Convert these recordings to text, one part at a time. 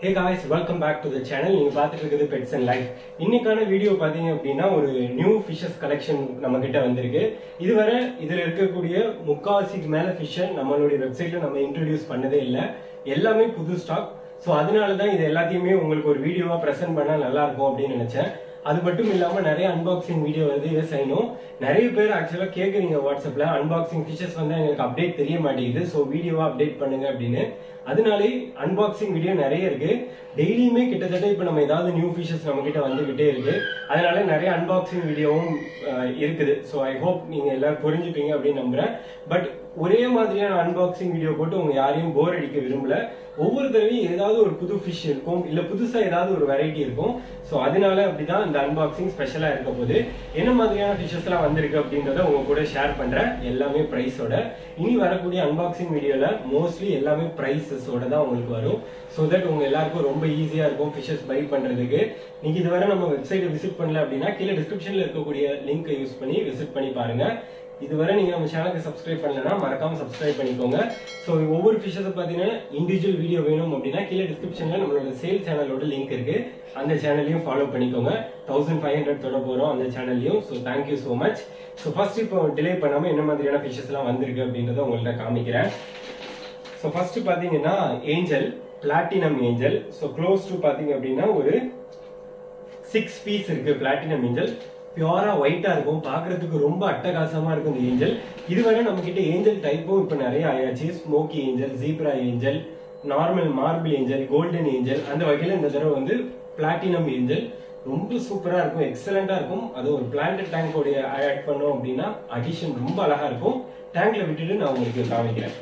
hey guys welcome back to the channel நீங்க பார்த்துட்டு இருக்கிறது பெட்ஸ் அண்ட் லைஃப் இன்னைக்கான வீடியோ பாத்தீங்க அப்படின்னா ஒரு நியூ ஃபிஷஸ் கலெக்ஷன் நம்ம கிட்ட வந்திருக்கு இதுவரை இதுல இருக்கக்கூடிய முக்காவாசிக்கு மேல ஃபிஷ்ஷை நம்மளுடைய வெப்சைட்ல நம்ம இன்ட்ரடியூஸ் பண்ணதே இல்லை எல்லாமே புது ஸ்டாக் ஸோ அதனால தான் இது எல்லாத்தையுமே உங்களுக்கு ஒரு வீடியோவா ப்ரெசென்ட் பண்ணா நல்லா இருக்கும் அப்படின்னு நினைச்சேன் அது மட்டும் இல்லாம நிறைய அன்பாக்சிங் வீடியோ வருது எஸ் ஐனும் நிறைய பேர் ஆக்சுவலா கேக்குறீங்க வாட்ஸ்அப்ல அன்பாக்சிங் ஃபிஷஸ் வந்து எங்களுக்கு அப்டேட் தெரிய மாட்டேங்குது ஸோ வீடியோவா அப்டேட் பண்ணுங்க அப்படின்னு அதனாலே அன்பாக்சிங் வீடியோ நிறைய இருக்கு டெய்லியுமே கிட்டத்தட்ட இப்போ நம்ம ஏதாவது நியூ ஃபிஷஸ் நம்ம கிட்ட வந்துகிட்டே இருக்கு அதனால நிறைய அன்பாக்சிங் வீடியோவும் அஹ், இருக்குது ஸோ ஐ ஹோப் நீங்க எல்லாரும் புரிஞ்சுப்பீங்க அப்படின்னு நம்புறேன் பட் ஒரே மாதிரியான அன்பாக்சிங் வீடியோ போட்டு உங்க யாரையும் போர் அடிக்க விரும்பல ஒவ்வொரு தடவையும் ஏதாவது ஒரு புது ஃபிஷ் இருக்கும் இல்ல புதுசா ஏதாவது ஒரு வெரைட்டி இருக்கும் ஸோ அதனால அப்படிதான் இந்த அன்பாக்சிங் ஸ்பெஷலா இருக்க போது என்ன மாதிரியான ஃபிஷஸ் எல்லாம் வந்திருக்கு அப்படின்றத உங்க கூட ஷேர் பண்றேன் எல்லாமே பிரைஸோட இனி வரக்கூடிய அன்பாக்சிங் வீடியோல மோஸ்ட்லி எல்லாமே பிரைஸஸோட தான் உங்களுக்கு வரும் ஸோ தட் உங்க எல்லாருக்கும் ரொம்ப ஈஸியா இருக்கும் ஃபிஷஸ் பை பண்றதுக்கு நீங்க இதுவரை நம்ம வெப்சைட்டை விசிட் பண்ணல அப்படின்னா கீழே டிஸ்கிரிப்ஷன்ல இருக்கக்கூடிய லிங்கை யூஸ் பண்ணி விசிட் பண்ணி பாருங்க இதுவரை நீங்க நம்ம சேனலுக்கு சப்ஸ்கிரைப் பண்ணலனா மறக்காம சப்ஸ்கிரைப் பண்ணிக்கோங்க ஸோ ஒவ்வொரு ஃபிஷஸை பார்த்தீங்கன்னா இண்டிவிஜுவல் வீடியோ வேணும் அப்படின்னா கீழே டிஸ்கிரிப்ஷன்ல நம்மளோட சேல் சேனலோட லிங்க் இருக்கு அந்த சேனலையும் ஃபாலோ பண்ணிக்கோங்க தௌசண்ட் ஃபைவ் ஹண்ட்ரட் தொட போறோம் அந்த சேனல்லையும் so thank you so much so first இப்போ டிலே பண்ணாம என்ன மாதிரியான ஃபிஷஸ் எல்லாம் வந்திருக்கு அப்படின்றத உங்கள்ட்ட காமிக்கிறேன் ஸோ ஃபர்ஸ்ட் பாத்தீங்கன்னா angel platinum angel so close to பாத்தீங்க அப்படின்னா ஒரு சிக்ஸ் பீஸ் இருக்கு பிளாட்டினம் ஏஞ்சல் பியூரா ஒயிட்டா இருக்கும் பாக்குறதுக்கு ரொம்ப அட்டகாசமா இருக்கும் இந்த ஏஞ்சல் இதுவரை நம்ம கிட்ட ஏஞ்சல் டைப்பும் இப்ப நிறைய ஆயாச்சு smoky angel zebra angel normal marble angel golden angel அந்த வகையில இந்த தடவை வந்து பிளாட்டினம் ஏஞ்சல் ரொம்ப சூப்பரா இருக்கும் எக்ஸலண்டா இருக்கும் அது ஒரு பிளான்ட் டேங்க் உடைய ஆட் பண்ணோம் அப்படின்னா அடிஷன் ரொம்ப அழகா இருக்கும் டேங்க்ல விட்டுட்டு நான் உங்களுக்கு காமிக்கிறேன்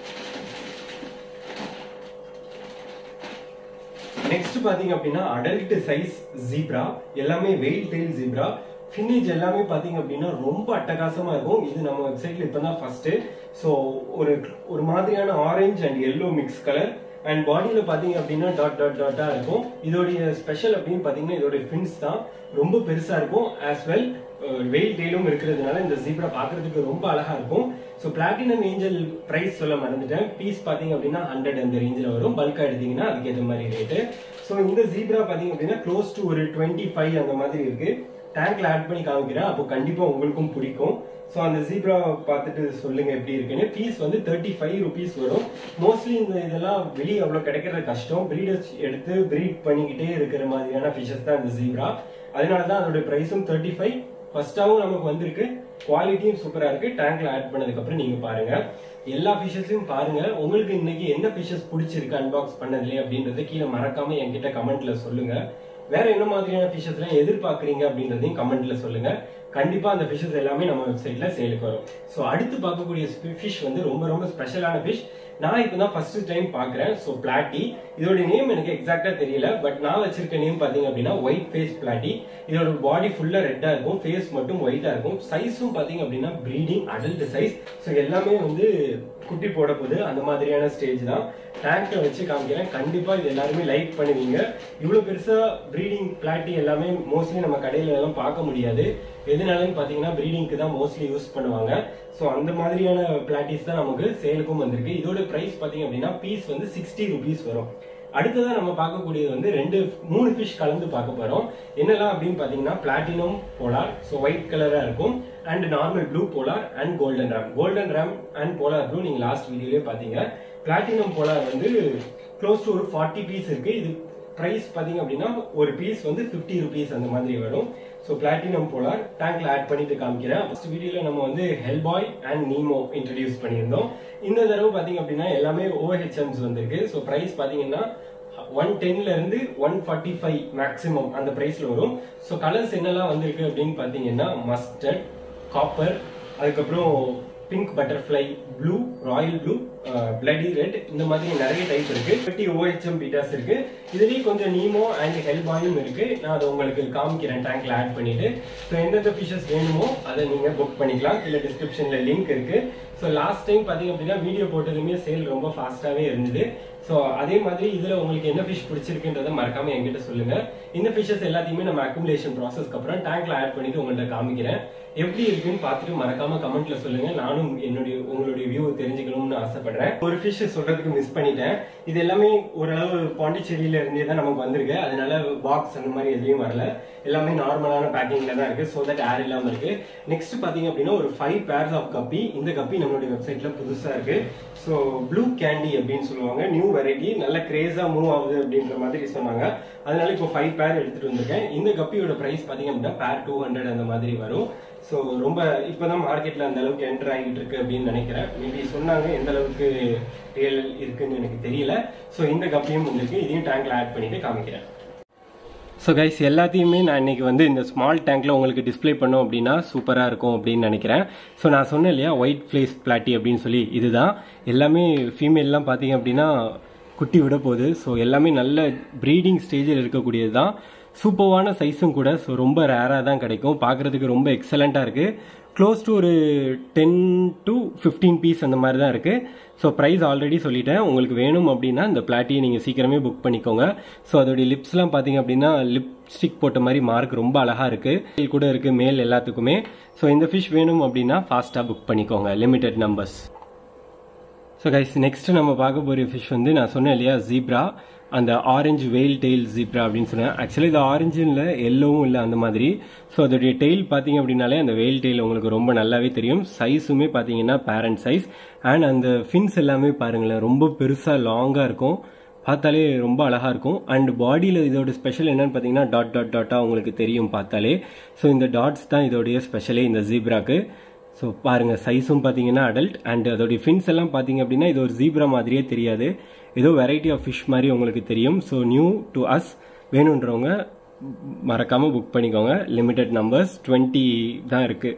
நெக்ஸ்ட் பாத்தீங்க அப்படின்னா அடல்ட் சைஸ் ஜீப்ரா எல்லாமே வெயில் டெயில் ஜீப்ரா ஃபினிஷ் எல்லாமே பாத்தீங்க அப்படின்னா ரொம்ப அட்டகாசமா இருக்கும் இது நம்ம வெப்சைட்ல இப்பதான் ஃபர்ஸ்ட் ஸோ ஒரு ஒரு மாதிரியான orange and yellow mix colour and பாடியில பாத்தீங்க அப்படின்னா டாட் டாட் டாட்டா இருக்கும் இதோடைய ஸ்பெஷல் அப்படின்னு பாத்தீங்கன்னா இதோட ஃபின்ஸ் தான் ரொம்ப பெருசா இருக்கும் ஆஸ் வெல் வெயில் டெயிலும் இருக்கிறதுனால இந்த ஜீப்ரா பாக்குறதுக்கு ரொம்ப அழகா இருக்கும் ஸோ பிளாட்டினம் ஏஞ்சல் பிரைஸ் சொல்ல மறந்துட்டேன் பீஸ் பாத்தீங்க அப்படின்னா ஹண்ட்ரட் அந்த ரேஞ்சில் வரும் பல்கா எடுத்தீங்கன்னா அதுக்கு ஏற்ற மாதிரி ரேட்டு ஸோ இந்த ஜீப்ரா பாத்தீங்க அப்படின்னா க்ளோஸ் டு ஒரு டுவெண்ட்டி ஃபைவ் அந்த மாதிரி இருக்கு டேங்க்ல ஆட் பண்ணி காமிக்கிறேன் அப்போ கண்டிப்பா உங்களுக்கும் பிடிக்கும் ஸோ அந்த ஜீப்ரா பார்த்துட்டு சொல்லுங்க எப்படி இருக்குன்னு பீஸ் வந்து தேர்ட்டி ஃபைவ் ருபீஸ் வரும் மோஸ்ட்லி இந்த இதெல்லாம் வெளியே அவ்வளோ கிடைக்கிறது கஷ்டம் பிரீடர்ஸ் எடுத்து பிரீட் பண்ணிக்கிட்டே இருக்கிற மாதிரியான ஃபிஷஸ் தான் இந்த ஜீப்ரா அதனால தான் அதோட ப்ரைஸும் தேர்ட்டி ஃபைவ் ஃபர்ஸ்டாவும் நமக்கு வந்திருக்கு குவாலிட்டியும் சூப்பரா இருக்கு டேங்க்ல ஆட் பண்ணதுக்கு அப்புறம் நீங்க பாருங்க எல்லா ஃபிஷஸையும் பாருங்க உங்களுக்கு இன்னைக்கு என்ன ஃபிஷஸ் பிடிச்சிருக்கு அன்பாக்ஸ் பண்ணதுல அப்படின்றத கீழே மறக்காம என்கிட்ட கமெண்ட்ல சொல்லுங்க வேற என்ன மாதிரியான ஃபிஷஸ் எல்லாம் எதிர்பார்க்கறீங்க அப்படின்றதையும் கமெண்ட்ல சொல்லுங்க கண்டிப்பா அந்த ஃபிஷஸ் எல்லாமே நம்ம வெப்சைட்ல சேலுக்கு வரும் ஸோ அடுத்து பார்க்கக்கூடிய ஃபிஷ் வந்து ரொம்ப ரொம்ப ஸ்பெஷலான ஃபிஷ் நான் இப்போ தான் ஃபர்ஸ்ட் டைம் பார்க்குறேன் ஸோ பிளாட்டி இதோட நேம் எனக்கு எக்ஸாக்டா தெரியல பட் நான் வச்சிருக்க நேம் பார்த்தீங்க அப்படின்னா ஒயிட் ஃபேஸ் பிளாட்டி இதோட பாடி ஃபுல்லா ரெட்டா இருக்கும் ஃபேஸ் மட்டும் ஒயிட்டா இருக்கும் சைஸும் பார்த்தீங்க அப்படின்னா ப்ரீடிங் அடல்ட் சைஸ் ஸோ எல்லாமே வந்து குட்டி போட போகுது அந்த மாதிரியான ஸ்டேஜ் தான் டேங்கை வச்சு காமிக்கிறேன் கண்டிப்பா இது எல்லாருமே லைக் பண்ணுவீங்க இவ்வளவு பெருசா ப்ரீடிங் பிளாட்டி எல்லாமே மோஸ்ட்லி நம்ம கடையில எல்லாம் பார்க்க முடியாது எதுனாலும் பாத்தீங்கன்னா ப்ரீடிங்க்கு தான் மோஸ்ட்லி யூஸ் பண்ணுவாங்க ஸோ அந்த மாதிரியான பிளாட்டிஸ் தான் நமக்கு சேலுக்கும் வந்திருக்கு இதோட பிரைஸ் பாத்தீங்க அப்படின்னா பீஸ் வந்து சிக்ஸ்டி ருபீஸ் வரும் அடுத்ததா நம்ம பார்க்கக்கூடியது வந்து ரெண்டு மூணு ஃபிஷ் கலந்து பார்க்க போறோம் என்னெல்லாம் அப்படின்னு பாத்தீங்கன்னா பிளாட்டினம் போலார் ஸோ ஒயிட் கலரா இருக்கும் and normal blue polar and golden ram golden ram and polar blue நீங்க லாஸ்ட் வீடியோலயே பாத்தீங்க பிளாட்டினம் போலார் வந்து க்ளோஸ் டு ஒரு ஃபார்ட்டி பீஸ் இருக்கு இது பிரைஸ் பாத்தீங்க அப்படின்னா ஒரு பீஸ் வந்து 50 ருபீஸ் அந்த மாதிரி வரும் ஸோ பிளாட்டினம் போலார் டேங்க்ல ஆட் பண்ணிட்டு காமிக்கிறேன் ஃபர்ஸ்ட் வீடியோல நம்ம வந்து ஹெல்பாய் அண்ட் நீமோ இன்ட்ரடியூஸ் பண்ணியிருந்தோம் இந்த தடவை பாத்தீங்க அப்படின்னா எல்லாமே ஓஹெச்எம்ஸ் வந்திருக்கு ஸோ பிரைஸ் பாத்தீங்கன்னா ஒன் டென்ல இருந்து ஒன் ஃபார்ட்டி ஃபைவ் மேக்ஸிமம் அந்த பிரைஸ்ல வரும் ஸோ கலர்ஸ் என்னெல்லாம் வந்திருக்கு அப்படின்னு பாத்தீங்கன்னா மஸ்டர்ட் காப்பர் அதுக்கப்புறம் pink butterfly blue royal blue bloody red இந்த மாதிரி நிறைய டைப் இருக்கு தேர்ட்டி ஓஹெச்எம் பீட்டாஸ் இருக்கு இதுலயும் கொஞ்சம் நீமோ அண்ட் ஹெல்பாயும் இருக்கு நான் அதை உங்களுக்கு காமிக்கிறேன் டேங்க்ல ஆட் பண்ணிட்டு ஸோ எந்தெந்த ஃபிஷஸ் வேணுமோ அதை நீங்க புக் பண்ணிக்கலாம் கீழே டிஸ்கிரிப்ஷன்ல லிங்க் இருக்கு ஸோ லாஸ்ட் டைம் பாத்தீங்க அப்படின்னா வீடியோ போட்டதுமே சேல் ரொம்ப ஃபாஸ்டாவே இருந்தது ஸோ அதே மாதிரி இதுல உங்களுக்கு என்ன ஃபிஷ் பிடிச்சிருக்குன்றத மறக்காம என்கிட்ட சொல்லுங்க இந்த ஃபிஷஸ் எல்லாத்தையுமே நம்ம அக்குமுலேஷன் ப்ராசஸ்க்கு அப்புறம் டேங்க்ல ஆட் பண்ணிட்டு உங்கள்ட்ட காமிக்கிறேன் எப்படி இருக்குன்னு பார்த்துட்டு மறக்காம கமெண்ட்ல சொல்லுங்க நானும் என்னுடைய உங்களுடைய வியூ தெரிஞ்சுக்கணும்னு ஆசைப்படுறேன் ஒரு ஃபிஷ் சொல்றதுக்கு மிஸ் பண்ணிட்டேன் இது எல்லாமே ஓரளவு பாண்டிச்சேரியில இருந்தே தான் நமக்கு வந்திருக்கு அதனால பாக்ஸ் அந்த மாதிரி எதுலையும் வரல எல்லாமே நார்மலான பேக்கிங்ல தான் இருக்கு ஸோ தட் ஏர் இல்லாம இருக்கு நெக்ஸ்ட் பாத்தீங்க அப்படின்னா ஒரு ஃபைவ் பேர்ஸ் ஆஃப் கப்பி இந்த கப்பி நம்மளுடைய வெப்சைட்ல புதுசா இருக்கு ஸோ ப்ளூ கேண்டி அப்படின்னு சொல்லுவாங்க நியூ வெரைட்டி நல்ல கிரேஸா மூவ் ஆகுது அப்படின்ற மாதிரி சொன்னாங்க அதனால இப்போ ஃபைவ் பேர் எடுத்துட்டு வந்திருக்கேன் இந்த கப்பியோட பிரைஸ் பாத்தீங்க அப்படின்னா பேர் டூ ஹண்ட்ரட் அந்த மாதிரி வரும் ஸோ ரொம்ப இப்போதான் மார்க்கெட்ல அந்த அளவுக்கு என்டர் ஆகிட்டு இருக்கு அப்படின்னு நினைக்கிறேன் மேபி சொன்னாங்க எந்த அளவுக்கு ரியல் இருக்குன்னு எனக்கு தெரியல ஸோ இந்த கப்பியும் வந்திருக்கு இதையும் டேங்க்ல ஆட் பண்ணிட்டு காமிக்கிறேன் ஸோ கைஸ் எல்லாத்தையுமே நான் இன்னைக்கு வந்து இந்த ஸ்மால் டேங்க்ல உங்களுக்கு டிஸ்ப்ளே பண்ணோம் அப்படின்னா சூப்பராக இருக்கும் அப்படின்னு நினைக்கிறேன் ஸோ நான் சொன்னேன் இல்லையா ஒயிட் ஃப்ளேஸ் பிளாட்டி அப்படின்னு சொல்லி இதுதான் எல்லாமே ஃபீமேல்லாம் பார்த்தீங்க அப்படின்னா குட்டி விட போகுது ஸோ எல்லாமே நல்ல ப்ரீடிங் ஸ்டேஜில் இருக்கக்கூடியது தான் சூப்பர்வான சைஸும் கூட ஸோ ரொம்ப ரேராக தான் கிடைக்கும் பார்க்குறதுக்கு ரொம்ப எக்ஸலண்ட்டாக இருக்குது க்ளோஸ் டு ஒரு டென் டு ஃபிஃப்டீன் பீஸ் அந்த மாதிரி தான் இருக்குது ஸோ ப்ரைஸ் ஆல்ரெடி சொல்லிட்டேன் உங்களுக்கு வேணும் அப்படின்னா இந்த பிளாட்டியை நீங்கள் சீக்கிரமே புக் பண்ணிக்கோங்க ஸோ அதோடைய லிப்ஸ்லாம் பார்த்தீங்க அப்படின்னா லிப்ஸ்டிக் போட்ட மாதிரி மார்க் ரொம்ப அழகாக இருக்குது கூட இருக்குது மேல் எல்லாத்துக்குமே ஸோ இந்த ஃபிஷ் வேணும் அப்படின்னா ஃபாஸ்ட்டாக புக் பண்ணிக்கோங்க limited numbers so guys next நம்ம பார்க்க போகிற ஃபிஷ் வந்து நான் சொன்னேன் இல்லையா ஜீப்ரா அந்த ஆரஞ்சு வெயில் டெயில் ஜீப்ரா அப்படின்னு சொன்னேன் ஆக்சுவலி இது ஆரஞ்சும் இல்லை எல்லோவும் இல்லை அந்த மாதிரி ஸோ அதோடைய டெயில் பார்த்தீங்க அப்படின்னாலே அந்த வெயில் டெயில் உங்களுக்கு ரொம்ப நல்லாவே தெரியும் சைஸுமே பார்த்தீங்கன்னா பேரண்ட் சைஸ் அண்ட் அந்த ஃபின்ஸ் எல்லாமே பாருங்களேன் ரொம்ப பெருசாக லாங்காக இருக்கும் பார்த்தாலே ரொம்ப அழகாக இருக்கும் அண்ட் பாடியில் இதோட ஸ்பெஷல் என்னன்னு பார்த்தீங்கன்னா டாட் டாட் டாட்டாக உங்களுக்கு தெரியும் பார்த்தாலே ஸோ இந்த டாட்ஸ் தான் இதோடைய ஸ்பெஷலே இந்த ஜீப்ராக்கு ஸோ பாருங்கள் சைஸும் பார்த்தீங்கன்னா அடல்ட் அண்ட் அதோடைய ஃபின்ஸ் எல்லாம் பார்த்தீங்க அப்படின்னா இது ஒரு ஜீப்ரா மாதிரியே தெரியாது ஏதோ வெரைட்டி ஆஃப் ஃபிஷ் மாதிரி உங்களுக்கு தெரியும் ஸோ நியூ டு அஸ் வேணுன்றவங்க மறக்காமல் புக் பண்ணிக்கோங்க லிமிடெட் நம்பர்ஸ் டுவெண்ட்டி தான் இருக்குது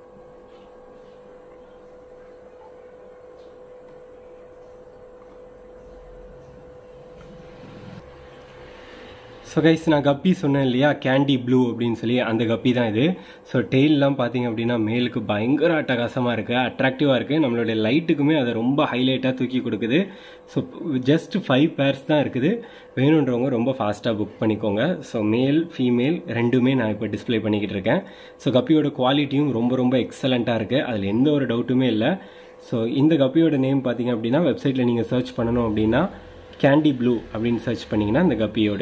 ஸோ கைஸ் நான் கப்பி சொன்னேன் இல்லையா கேண்டி ப்ளூ அப்படின்னு சொல்லி அந்த கப்பி தான் இது ஸோ டெய்லெலாம் பார்த்தீங்க அப்படின்னா மேலுக்கு பயங்கர அட்டகாசமாக இருக்குது அட்ராக்டிவாக இருக்குது நம்மளுடைய லைட்டுக்குமே அதை ரொம்ப ஹைலைட்டாக தூக்கி கொடுக்குது ஸோ ஜஸ்ட் ஃபைவ் பேர்ஸ் தான் இருக்குது வேணுன்றவங்க ரொம்ப ஃபாஸ்ட்டாக புக் பண்ணிக்கோங்க ஸோ மேல் ஃபீமேல் ரெண்டுமே நான் இப்போ டிஸ்பிளே பண்ணிக்கிட்டு இருக்கேன் ஸோ கப்பியோட குவாலிட்டியும் ரொம்ப ரொம்ப எக்ஸலண்ட்டாக இருக்குது அதில் எந்த ஒரு டவுட்டுமே இல்லை ஸோ இந்த கப்பியோட நேம் பார்த்தீங்க அப்படின்னா வெப்சைட்டில் நீங்கள் சர்ச் பண்ணணும் அப்படின்னா கேண்டி ப்ளூ அப்படின்னு சர்ச் பண்ணிங்கன்னா இந்த கப்பியோட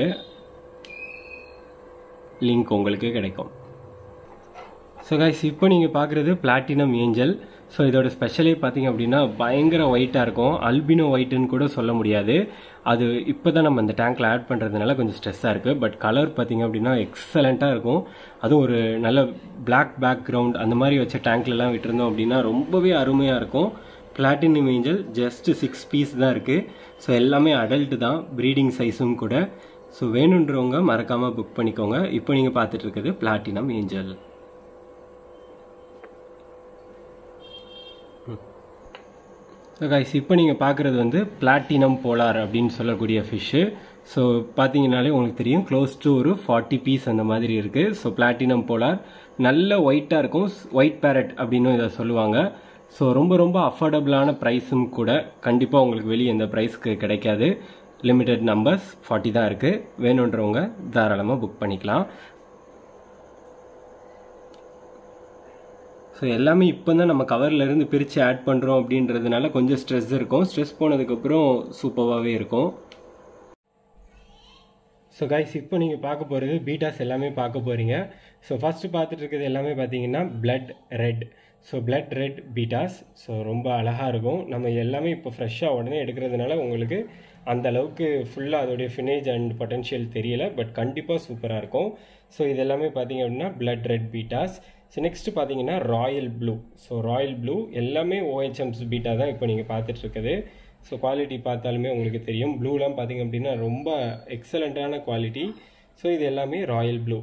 லிங்க் உங்களுக்கு கிடைக்கும் ஸோ கைஸ் இப்போ நீங்கள் பார்க்குறது பிளாட்டினம் ஏஞ்சல் ஸோ இதோட ஸ்பெஷலே பார்த்தீங்க அப்படின்னா பயங்கர ஒயிட்டாக இருக்கும் அல்பினோ ஒயிட்டுன்னு கூட சொல்ல முடியாது அது இப்போ தான் நம்ம அந்த டேங்க்கில் ஆட் பண்ணுறதுனால கொஞ்சம் ஸ்ட்ரெஸ்ஸாக இருக்குது பட் கலர் பார்த்தீங்க அப்படின்னா எக்ஸலண்ட்டாக இருக்கும் அதுவும் ஒரு நல்ல பிளாக் பேக்ரவுண்ட் அந்த மாதிரி வச்ச டேங்க்லலாம் விட்டுருந்தோம் அப்படின்னா ரொம்பவே அருமையாக இருக்கும் platinum angel just six piece தான் இருக்குது ஸோ எல்லாமே அடல்ட் தான் ப்ரீடிங் சைஸும் கூட ஸோ வேணுன்றவங்க மறக்காமல் புக் பண்ணிக்கோங்க இப்போ நீங்கள் பார்த்துட்டு இருக்கிறது பிளாட்டினம் ஏஞ்சல் ஸோ கைஸ் இப்போ நீங்கள் பார்க்குறது வந்து பிளாட்டினம் போலார் அப்படின்னு சொல்லக்கூடிய ஃபிஷ்ஷு ஸோ பார்த்தீங்கனாலே உங்களுக்கு தெரியும் க்ளோஸ் டு ஒரு ஃபார்ட்டி பீஸ் அந்த மாதிரி இருக்குது ஸோ பிளாட்டினம் போலார் நல்ல ஒயிட்டாக இருக்கும் ஒயிட் பேரட் அப்படின்னு இதை சொல்லுவாங்க ஸோ ரொம்ப ரொம்ப அஃபோர்டபுளான ப்ரைஸும் கூட கண்டிப்பாக உங்களுக்கு வெளியே எந்த ப்ரைஸ்க்கு கிடைக்காது லிமிடெட் நம்பர்ஸ் ஃபார்ட்டி தான் இருக்குது வேணுன்றவங்க தாராளமாக புக் பண்ணிக்கலாம் ஸோ எல்லாமே இப்போ தான் நம்ம கவர்லேருந்து பிரித்து ஆட் பண்ணுறோம் அப்படின்றதுனால கொஞ்சம் ஸ்ட்ரெஸ் இருக்கும் ஸ்ட்ரெஸ் போனதுக்கப்புறம் சூப்பராகவே இருக்கும் ஸோ கைஸ் இப்போ நீங்கள் பார்க்க போகிறது பீட்டாஸ் எல்லாமே பார்க்க போகிறீங்க ஸோ ஃபஸ்ட்டு பார்த்துட்டு இருக்கிறது எல்லாமே பார்த்தீங்கன்னா blood red so blood red bettas so ரொம்ப அழகாக இருக்கும் நம்ம எல்லாமே இப்போ ஃப்ரெஷ்ஷாக உடனே எடுக்கிறதுனால உங்களுக்கு அந்த அளவுக்கு ஃபுல்லாக அதோடைய ஃபினேஜ் அண்ட் பொட்டன்ஷியல் தெரியல பட் கண்டிப்பாக சூப்பராக இருக்கும் ஸோ இது எல்லாமே பார்த்தீங்க அப்படின்னா blood red bettas so next பார்த்தீங்கன்னா royal blue so royal blue எல்லாமே ஓஹெச்எம்ஸ் பீட்டா தான் இப்போ நீங்கள் பார்த்துட்டு இருக்குது ஸோ குவாலிட்டி பார்த்தாலுமே உங்களுக்கு தெரியும் ப்ளூலாம் பார்த்தீங்க அப்படின்னா ரொம்ப எக்ஸலண்ட்டான குவாலிட்டி ஸோ இது எல்லாமே ராயல் ப்ளூ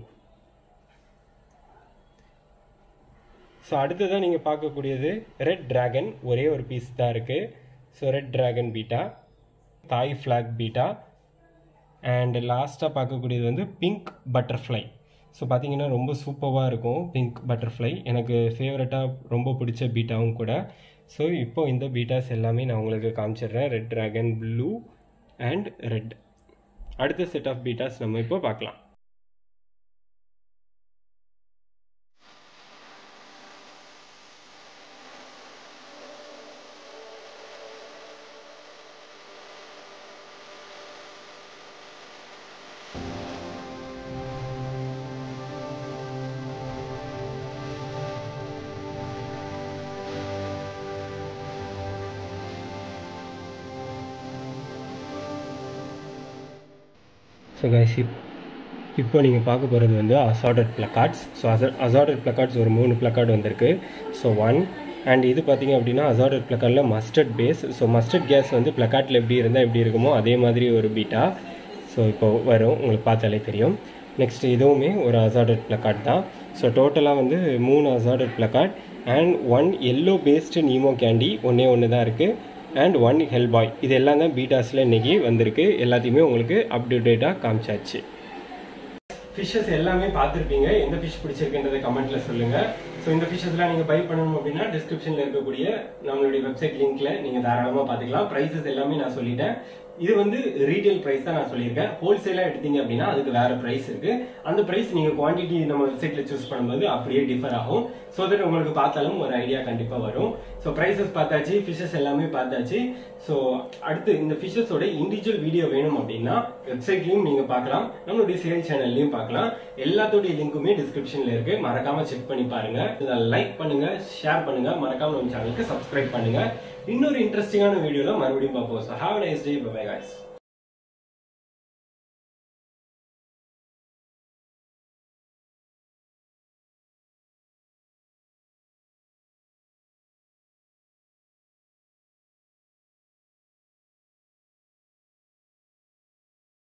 ஸோ அடுத்ததான் நீங்கள் பார்க்கக்கூடியது ரெட் டிராகன் ஒரே ஒரு பீஸ் தான் இருக்குது so red dragon betta Thai flag betta and லாஸ்ட்டாக பார்க்கக்கூடியது வந்து பிங்க் பட்டர்ஃப்ளை ஸோ பார்த்தீங்கன்னா ரொம்ப சூப்பராக இருக்கும் பிங்க் பட்டர்ஃப்ளை எனக்கு ஃபேவரட்டாக ரொம்ப பிடிச்ச பீட்டாவும் கூட ஸோ இப்போ இந்த பீட்டாஸ் எல்லாமே நான் உங்களுக்கு காமிச்சிடுறேன் red dragon blue and red அடுத்த செட் ஆஃப் பீட்டாஸ் நம்ம இப்போ பார்க்கலாம் ஸோ கைஸ் இப் இப்போ நீங்கள் பார்க்க போகிறது வந்து assorted placards so assorted placards ஒரு மூணு பிளக்கார்டு வந்திருக்கு ஸோ ஒன் அண்ட் இது பார்த்தீங்க அப்படின்னா அசார்டட் பிளக்கார்டில் மஸ்டர்ட் பேஸ் ஸோ மஸ்டர்ட் கேஸ் வந்து பிளக்கார்ட்டில் எப்படி இருந்தால் எப்படி இருக்குமோ அதே மாதிரி ஒரு பீட்டா ஸோ இப்போ வரும் உங்களுக்கு பார்த்தாலே தெரியும் நெக்ஸ்ட் இதுவுமே ஒரு அசார்டட் பிளக்கார்ட் தான் ஸோ டோட்டலாக வந்து மூணு assorted placard and one yellow based Nemo candy ஒன்றே ஒன்று தான் இருக்குது அண்ட் ஒன் ஹெல்பாய் இது எல்லாம் தான் பீட்டாஸில் இன்றைக்கி வந்திருக்கு எல்லாத்தையுமே உங்களுக்கு அப் டு டேட்டாக காமிச்சாச்சு ஃபிஷ்ஷஸ் எல்லாமே பார்த்துருப்பீங்க எந்த ஃபிஷ் பிடிச்சிருக்குன்றதை கமெண்ட்ல சொல்லுங்க ஸோ இந்த ஃபிஷ்ஷஸ்லாம் நீங்கள் பை பண்ணணும் அப்படின்னா டிஸ்கிரிப்ஷனில் இருக்கக்கூடிய நம்மளுடைய வெப்சைட் லிங்க்ல நீங்கள் தாராளமாக பார்த்துக்கலாம் ப்ரைஸஸ் எல்லாமே நான் சொல்லிட்டேன் இது வந்து ரீட்டைல் ப்ரைஸ் தான் நான் சொல்லியிருக்கேன் ஹோல்சேலாக எடுத்தீங்க அப்படின்னா அதுக்கு வேற ப்ரைஸ் இருக்கு அந்த ப்ரைஸ் நீங்கள் குவான்டிட்டி நம்ம வெப்சைட்ல சூஸ் பண்ணும்போது அப்படியே டிஃபர் ஆகும் ஸோ தட் உங்களுக்கு பார்த்தாலும் ஒரு ஐடியா கண்டிப்பாக வரும் ஸோ ப்ரைஸஸ் பார்த்தாச்சு ஃபிஷஸ் எல்லாமே பார்த்தாச்சு ஸோ அடுத்து இந்த ஃபிஷஸோட இண்டிவிஜுவல் வீடியோ வேணும் அப்படின்னா வெப்சைட்லையும் நீங்கள் பார்க்கலாம் நம்மளுடைய சேல் சேனல்லையும் பார்க்கலாம் எல்லாத்தோடைய லிங்க்குமே டிஸ்கிரிப்ஷனில் இருக்கு மறக்காம செக் பண்ணி பாருங்க இதை லைக் பண்ணுங்க ஷேர் பண்ணுங்க மறக்காம நம்ம சேனலுக்கு சப்ஸ்கிரைப் பண்ணுங்க இன்னொரு இன்ட்ரெஸ்டிங்கான வீடியோல மறுபடியும் பார்ப்போம் so have nice day bye guys